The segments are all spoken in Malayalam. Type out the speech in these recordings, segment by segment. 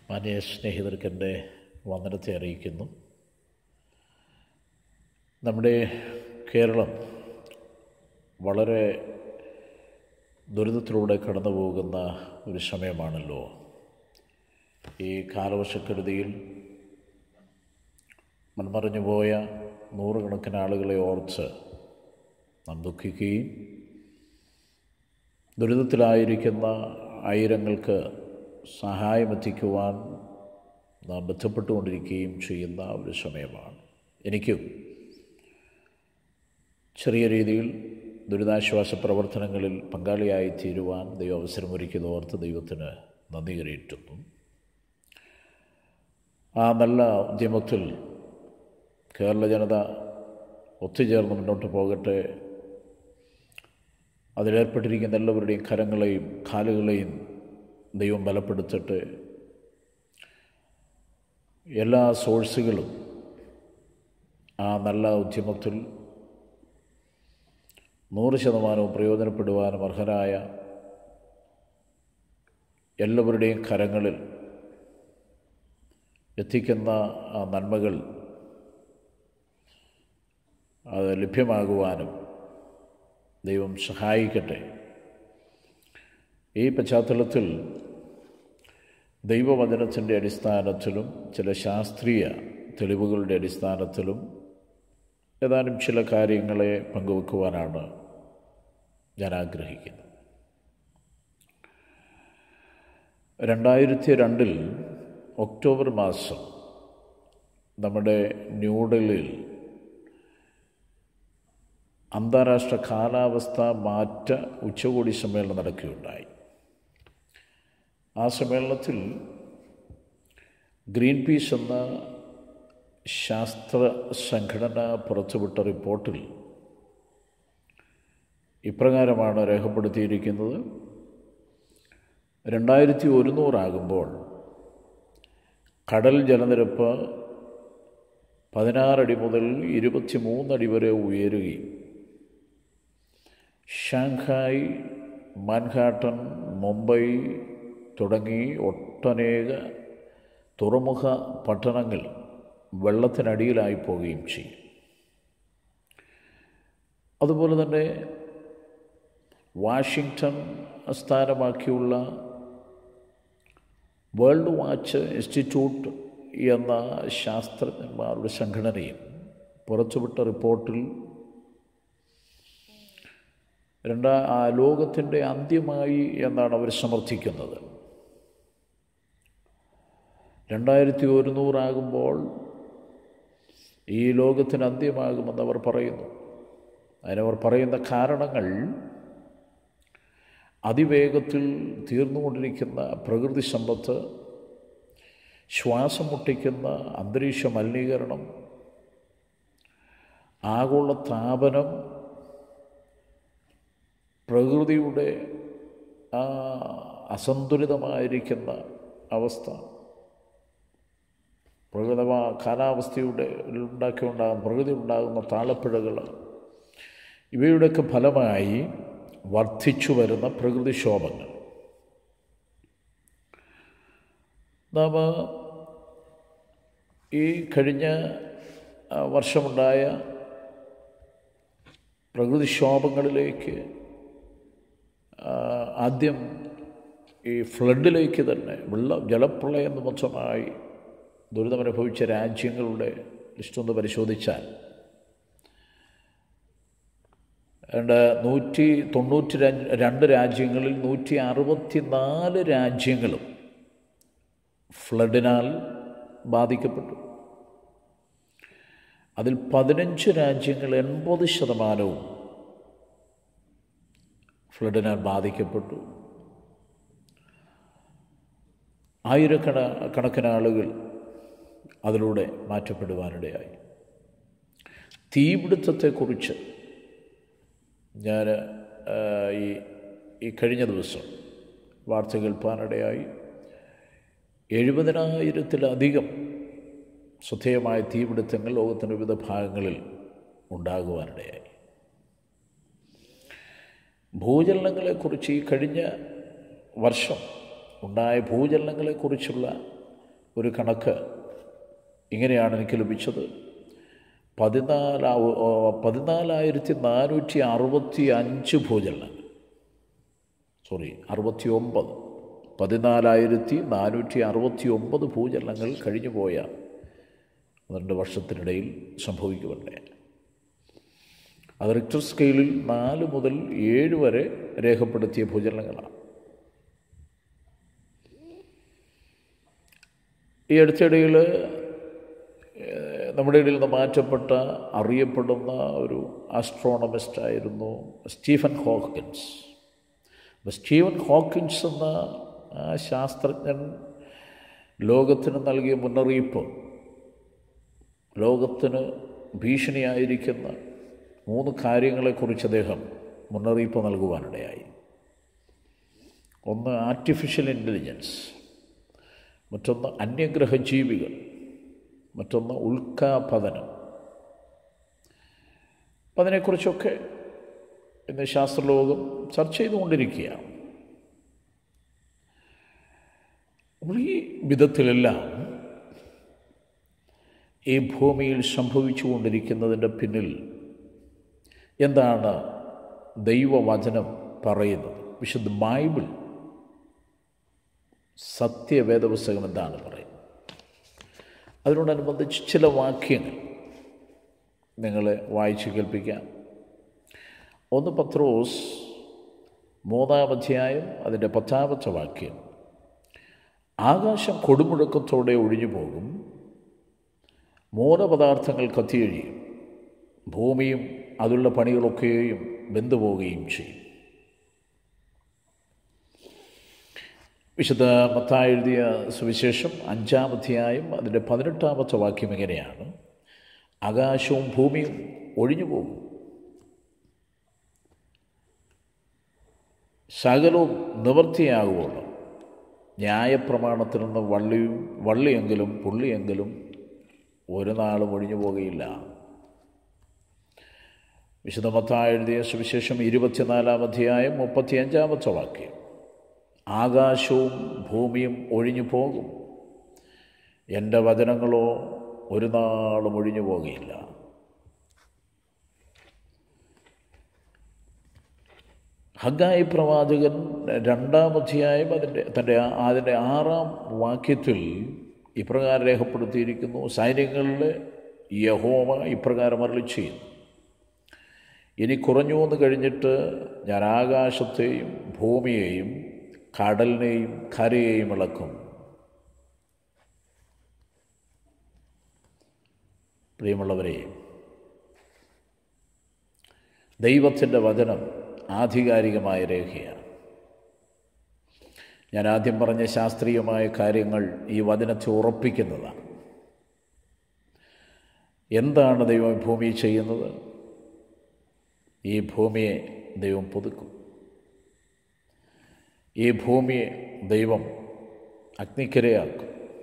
മാന്യ സ്നേഹിതർക്ക് എൻ്റെ വന്ദനത്തെ അറിയിക്കുന്നു നമ്മുടെ കേരളം വളരെ ദുരിതത്തിലൂടെ കടന്നു പോകുന്ന ഒരു സമയമാണല്ലോ ഈ കാലവർഷക്കെടുതിയിൽ മൺമറഞ്ഞു പോയ നൂറുകണക്കിന് ആളുകളെ ഓർത്ത് നാം ദുഃഖിക്കുകയും ദുരിതത്തിലായിരിക്കുന്ന ആയിരങ്ങൾക്ക് സഹായമെത്തിക്കുവാൻ നാം ബന്ധപ്പെട്ടുകൊണ്ടിരിക്കുകയും ചെയ്യുന്ന ഒരു സമയമാണ് എനിക്കും ചെറിയ രീതിയിൽ ദുരിതാശ്വാസ പ്രവർത്തനങ്ങളിൽ പങ്കാളിയായി തീരുവാൻ ദൈവം അവസരമൊരുക്കിയത് ഓർത്ത് ദൈവത്തിന് നന്ദി കരയിട്ടുന്നു ആ നല്ല ഉദ്യമത്തിൽ കേരള ജനത ഒത്തുചേർന്ന് മുന്നോട്ട് പോകട്ടെ അതിലേർപ്പെട്ടിരിക്കുന്ന എല്ലാവരുടെയും കരങ്ങളെയും കാലുകളെയും ദൈവം ബലപ്പെടുത്തട്ടെ എല്ലാ സോഴ്സുകളും ആ നല്ല ഉദ്യമത്തിൽ നൂറ് ശതമാനവും പ്രയോജനപ്പെടുവാനും അർഹരായ എല്ലാവരുടെയും കരങ്ങളിൽ എത്തിക്കുന്ന ആ നന്മകൾ അത് ലഭ്യമാകുവാനും ദൈവം സഹായിക്കട്ടെ ഈ പശ്ചാത്തലത്തിൽ ദൈവവചനത്തിൻ്റെ അടിസ്ഥാനത്തിലും ചില ശാസ്ത്രീയ തെളിവുകളുടെ അടിസ്ഥാനത്തിലും ഏതാനും ചില കാര്യങ്ങളെ പങ്കുവെക്കുവാനാണ് ഞാൻ ആഗ്രഹിക്കുന്നത് രണ്ടായിരത്തി രണ്ടിൽ ഒക്ടോബർ മാസം നമ്മുടെ ന്യൂഡൽഹിയിൽ അന്താരാഷ്ട്ര കാലാവസ്ഥ മാറ്റ ഉച്ചകോടി സമ്മേളനം നടക്കുകയുണ്ടായി ആ സമ്മേളനത്തിൽ ഗ്രീൻ പീസ് എന്ന ശാസ്ത്ര സംഘടന പുറത്തുവിട്ട റിപ്പോർട്ടിൽ ഇപ്രകാരമാണ് രേഖപ്പെടുത്തിയിരിക്കുന്നത് രണ്ടായിരത്തി ഒരുന്നൂറാകുമ്പോൾ കടൽ ജലനിരപ്പ് പതിനാറടി മുതൽ ഇരുപത്തി മൂന്നടി വരെ ഉയരുകയും ഷാങ്ഹായ് മാൻഹാട്ടൻ മുംബൈ തുടങ്ങി ഒട്ടനേക തുറമുഖ പട്ടണങ്ങൾ വെള്ളത്തിനടിയിലായി പോവുകയും ചെയ്യും അതുപോലെ തന്നെ വാഷിങ്ടൺ ആസ്ഥാനമാക്കിയുള്ള വേൾഡ് വാച്ച് ഇൻസ്റ്റിറ്റ്യൂട്ട് എന്ന ശാസ്ത്രജ്ഞന്മാരുടെ സംഘടനയും പുറത്തുവിട്ട റിപ്പോർട്ടിൽ രണ്ടാ ആ ലോകത്തിൻ്റെ അന്ത്യമായി എന്നാണ് അവർ സമർത്ഥിക്കുന്നത് രണ്ടായിരത്തി ഒരുന്നൂറാകുമ്പോൾ ഈ ലോകത്തിന് അന്ത്യമാകുമെന്ന് അവർ പറയുന്നു അതിനവർ പറയുന്ന കാരണങ്ങൾ അതിവേഗത്തിൽ തീർന്നുകൊണ്ടിരിക്കുന്ന പ്രകൃതി സമ്പത്ത് ശ്വാസം മുട്ടിക്കുന്ന അന്തരീക്ഷ മലിനീകരണം ആഗോള താപനം പ്രകൃതിയുടെ ആ അസന്തുലിതമായിരിക്കുന്ന അവസ്ഥ പ്രകൃത കാലാവസ്ഥയുടെ ഉണ്ടാക്കിയുണ്ടാകുന്ന പ്രകൃതി ഉണ്ടാകുന്ന താളപ്പിഴകൾ ഇവയുടെയൊക്കെ ഫലമായി വർദ്ധിച്ചു വരുന്ന പ്രകൃതിക്ഷോഭങ്ങൾ നാം ഈ കഴിഞ്ഞ വർഷമുണ്ടായ പ്രകൃതിക്ഷോഭങ്ങളിലേക്ക് ആദ്യം ഈ ഫ്ലഡിലേക്ക് തന്നെ വെള്ള ജലപ്രളയം നിമിത്തമായി ദുരിതമനുഭവിച്ച രാജ്യങ്ങളുടെ ലിസ്റ്റൊന്ന് പരിശോധിച്ചാൽ രണ്ട് നൂറ്റി തൊണ്ണൂറ്റി രണ്ട് രാജ്യങ്ങളിൽ നൂറ്റി അറുപത്തി നാല് രാജ്യങ്ങളും ഫ്ലഡിനാൽ ബാധിക്കപ്പെട്ടു അതിൽ പതിനഞ്ച് രാജ്യങ്ങൾ എൺപത് ശതമാനവും ഫ്ലഡിനാൽ ബാധിക്കപ്പെട്ടു ആയിരക്കണ കണക്കിന് ആളുകൾ അതിലൂടെ മാറ്റപ്പെടുവാനിടയായി തീപിടുത്തത്തെക്കുറിച്ച് ഞാൻ ഈ ഈ കഴിഞ്ഞ ദിവസം വാർത്ത കേൾപ്പാനിടയായി എഴുപതിനായിരത്തിലധികം ശ്രദ്ധേയമായ തീപിടുത്തങ്ങൾ ലോകത്തിൻ്റെ വിവിധ ഭാഗങ്ങളിൽ ഉണ്ടാകുവാനിടയായി ഭൂചലനങ്ങളെക്കുറിച്ച് ഈ കഴിഞ്ഞ വർഷം ഉണ്ടായ ഭൂചലനങ്ങളെക്കുറിച്ചുള്ള ഒരു കണക്ക് ഇങ്ങനെയാണ് എനിക്ക് ലഭിച്ചത് പതിനാലാ പതിനാലായിരത്തി നാനൂറ്റി അറുപത്തി അഞ്ച് ഭൂചലനങ്ങൾ സോറി അറുപത്തി ഒമ്പത് പതിനാലായിരത്തി നാനൂറ്റി അറുപത്തി ഒമ്പത് ഭൂചലനങ്ങൾ കഴിഞ്ഞു പോയ രണ്ട് വർഷത്തിനിടയിൽ സംഭവിക്കുന്നുണ്ട് അത് റിക്ടർ സ്കെയിലിൽ നാല് മുതൽ ഏഴ് വരെ രേഖപ്പെടുത്തിയ ഭൂചലനങ്ങളാണ് ഈ അടുത്തിടയിൽ നമ്മുടെ ഇടയിൽ നിന്ന് മാറ്റപ്പെട്ട അറിയപ്പെടുന്ന ഒരു ആസ്ട്രോണമിസ്റ്റായിരുന്നു സ്റ്റീഫൻ ഹോക്കിൻസ് അപ്പോൾ സ്റ്റീവൻ ഹോക്കിൻസ് എന്ന ആ ശാസ്ത്രജ്ഞൻ ലോകത്തിന് നൽകിയ മുന്നറിയിപ്പ് ലോകത്തിന് ഭീഷണിയായിരിക്കുന്ന മൂന്ന് കാര്യങ്ങളെക്കുറിച്ച് അദ്ദേഹം മുന്നറിയിപ്പ് നൽകുവാനിടയായി ഒന്ന് ആർട്ടിഫിഷ്യൽ ഇൻ്റലിജൻസ് മറ്റൊന്ന് അന്യഗ്രഹ ജീവികൾ മറ്റൊന്ന് ഉൽക്കാപതനം അപ്പം അതിനെക്കുറിച്ചൊക്കെ ഇന്ന് ശാസ്ത്രലോകം ചർച്ച ചെയ്തുകൊണ്ടിരിക്കുകയാണ് അപ്പോൾ ഈ വിധത്തിലെല്ലാം ഈ ഭൂമിയിൽ സംഭവിച്ചുകൊണ്ടിരിക്കുന്നതിൻ്റെ പിന്നിൽ എന്താണ് ദൈവവചനം പറയുന്നത് വിശുദ്ധ ബൈബിൾ സത്യവേദപുസ്തകം എന്താണ് പറയുന്നത് അതിനോടനുബന്ധിച്ച് ചില വാക്യങ്ങൾ നിങ്ങളെ വായിച്ചു കേൾപ്പിക്കാം ഒന്ന് പത്രോസ് മൂന്നാം അധ്യായം അതിൻ്റെ പത്താമത്തെ വാക്യം ആകാശം കൊടുമുഴക്കത്തോടെ ഒഴിഞ്ഞു പോകും മൂലപദാർത്ഥങ്ങൾ കത്തിയഴിയും ഭൂമിയും അതുള്ള പണികളൊക്കെയും വെന്തുപോവുകയും ചെയ്യും വിശുദ്ധ മത്തായി എഴുതിയ സുവിശേഷം അഞ്ചാം അധ്യായം അതിൻ്റെ പതിനെട്ടാമത്തെ വാക്യം ഇങ്ങനെയാണ് ആകാശവും ഭൂമിയും ഒഴിഞ്ഞു പോകും സകലവും നിവൃത്തിയാകുവോളം ന്യായപ്രമാണത്തിൽ നിന്ന് വള്ളിയും വള്ളിയെങ്കിലും പുള്ളിയെങ്കിലും ഒരു നാളും ഒഴിഞ്ഞു പോകുകയില്ല വിശുദ്ധ മത്തായി എഴുതിയ സുവിശേഷം ഇരുപത്തിനാലാം അധ്യായം മുപ്പത്തിയഞ്ചാമത്തെ വാക്യം ആകാശവും ഭൂമിയും ഒഴിഞ്ഞു പോകും എൻ്റെ വചനങ്ങളോ ഒരു നാളും ഒഴിഞ്ഞു പോകുകയില്ല ഹഗായി പ്രവാചകൻ രണ്ടാം അധ്യായം അതിൻ്റെ തൻ്റെ അതിൻ്റെ ആറാം വാക്യത്തിൽ ഇപ്രകാരം രേഖപ്പെടുത്തിയിരിക്കുന്നു സൈന്യങ്ങളിലെ യഹോമ ഇപ്രകാരം അരളി ചെയ്യുന്നു ഇനി കുറഞ്ഞു എന്ന് കഴിഞ്ഞിട്ട് ഞാൻ ആകാശത്തെയും ഭൂമിയെയും കടലിനെയും കരയെയും ഇളക്കും പ്രിയമുള്ളവരെ ദൈവത്തിൻ്റെ വചനം ആധികാരികമായ രേഖയാണ് ഞാൻ ആദ്യം പറഞ്ഞ ശാസ്ത്രീയമായ കാര്യങ്ങൾ ഈ വചനത്തെ ഉറപ്പിക്കുന്നതാണ് എന്താണ് ദൈവം ഭൂമി ചെയ്യുന്നത് ഈ ഭൂമിയെ ദൈവം പുതുക്കും ഈ ഭൂമിയെ ദൈവം അഗ്നിക്കരയാക്കും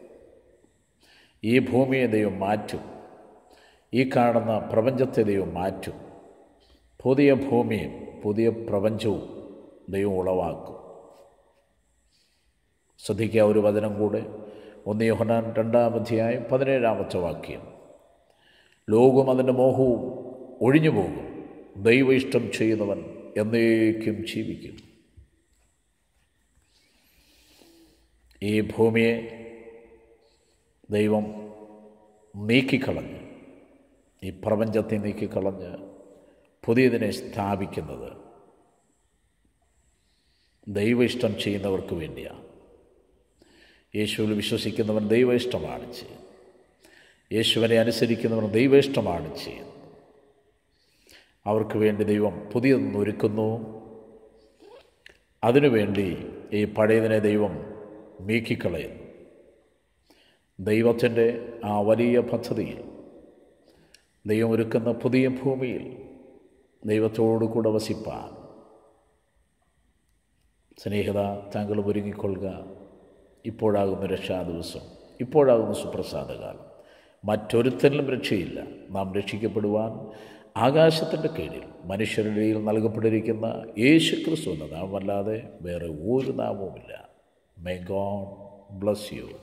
ഈ ഭൂമിയെ ദൈവം മാറ്റും ഈ കാണുന്ന പ്രപഞ്ചത്തെ ദൈവം മാറ്റും പുതിയ ഭൂമിയും പുതിയ പ്രപഞ്ചവും ദൈവം ഉളവാക്കും ശ്രദ്ധിക്കുക ഒരു വചനം കൂടെ ഒന്ന് യോഹനാൻ രണ്ടാം അധ്യായം പതിനേഴാമത്തെ വാക്യം ലോകവും അതിൻ്റെ മോഹവും ഒഴിഞ്ഞു പോകും ദൈവ ഇഷ്ടം ചെയ്യുന്നവൻ എന്നേക്കും ജീവിക്കും ഈ ഭൂമിയെ ദൈവം നീക്കിക്കളഞ്ഞ് ഈ പ്രപഞ്ചത്തെ നീക്കിക്കളഞ്ഞ് പുതിയതിനെ സ്ഥാപിക്കുന്നത് ദൈവ ഇഷ്ടം ചെയ്യുന്നവർക്ക് വേണ്ടിയാണ് യേശുവിൽ വിശ്വസിക്കുന്നവൻ ദൈവ ഇഷ്ടമാണ് ചെയ്യുന്നത് യേശുവിനെ അനുസരിക്കുന്നവൻ ദൈവ ഇഷ്ടമാണ് ചെയ്യുന്നത് അവർക്ക് വേണ്ടി ദൈവം പുതിയതൊന്ന് ഒരുക്കുന്നു അതിനുവേണ്ടി ഈ പഴയതിനെ ദൈവം നീക്കിക്കളയുന്നു ദൈവത്തിൻ്റെ ആ വലിയ പദ്ധതിയിൽ ദൈവം ഒരുക്കുന്ന പുതിയ ഭൂമിയിൽ ദൈവത്തോടു കൂടെ വസിപ്പാൻ സ്നേഹിത താങ്കളും ഒരുങ്ങിക്കൊള്ളുക ഇപ്പോഴാകുന്ന രക്ഷാ ദിവസം ഇപ്പോഴാകുന്ന സുപ്രസാദകാലം മറ്റൊരുത്തരിലും രക്ഷയില്ല നാം രക്ഷിക്കപ്പെടുവാൻ ആകാശത്തിൻ്റെ കീഴിൽ മനുഷ്യരുടെ ഇടയിൽ നൽകപ്പെട്ടിരിക്കുന്ന യേശു ക്രിസ്തു എന്ന നാമല്ലാതെ വേറെ ഒരു നാമവുമില്ല മേ ഗോഡ് ബ്ലസ് യു